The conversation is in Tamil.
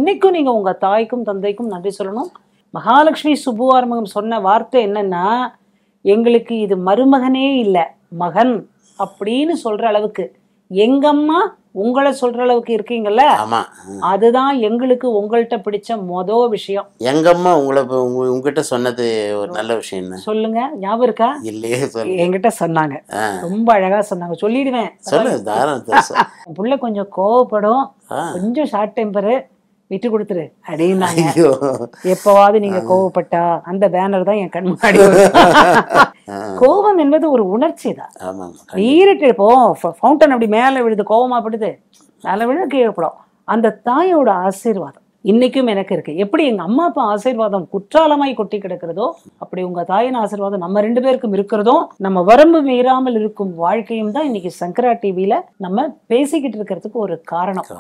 இன்னைக்கும் நீங்க உங்க தாய்க்கும் தந்தைக்கும் நன்றி சொல்லணும் மகாலட்சுமி சுப்புவார்மகம் சொன்ன வார்த்தை என்னன்னா எங்களுக்கு இது மருமகனே இல்லை மகன் அப்படின்னு சொல்ற அளவுக்கு எங்கம்மா உங்களை சொல்ற அளவுக்கு இருக்கீங்கல்ல ஆமா ம். அதுதான் எங்களுக்கு உங்கள்கிட்ட பிடிச்ச மொத விஷயம் எங்கம்மா உங்களை இப்ப உங்க- உங்ககிட்ட சொன்னது ஒரு நல்ல விஷயம் என்ன சொல்லுங்க ஞாபகம் இருக்கா இல்லையே சொல்லு என்கிட்ட சொன்னாங்க ஆ. ரொம்ப அழகா சொன்னாங்க சொல்லிடுவேன் சொல்லு தாராளம் என் புள்ள கொஞ்சம் கோவப்படும் ஆ. கொஞ்சம் ஷார்ட் டெம்பரு விட்டு கொடுத்துரு அப்படின்னாங்க ஐயோ எப்பவாவது நீங்க கோவப்பட்டா அந்த பேனர் தான் என் கண் முன்னாடி வரும். கோபம் என்பது ஒரு உணர்ச்சி தான் ஆமாம் நீரிட்டு இப்போ ஃபவுண்டன் அப்படி மேலே விழுது கோவமா படுது மேலே விழுது கீழே படும் அந்த தாயோட ஆசீர்வாதம் இன்னைக்கும் எனக்கு இருக்கு எப்படி எங்க அம்மா அப்பா ஆசீர்வாதம் குற்றாலமாய் கொட்டி கிடக்கிறதோ அப்படி உங்க தாயின் ஆசீர்வாதம் நம்ம ரெண்டு பேருக்கும் இருக்கிறதோ நம்ம வரம்பு மீறாமல் இருக்கும் வாழ்க்கையும் தான் இன்னைக்கு சங்கரா டிவியில நம்ம பேசிக்கிட்டு இருக்கிறதுக்கு ஒரு காரணம்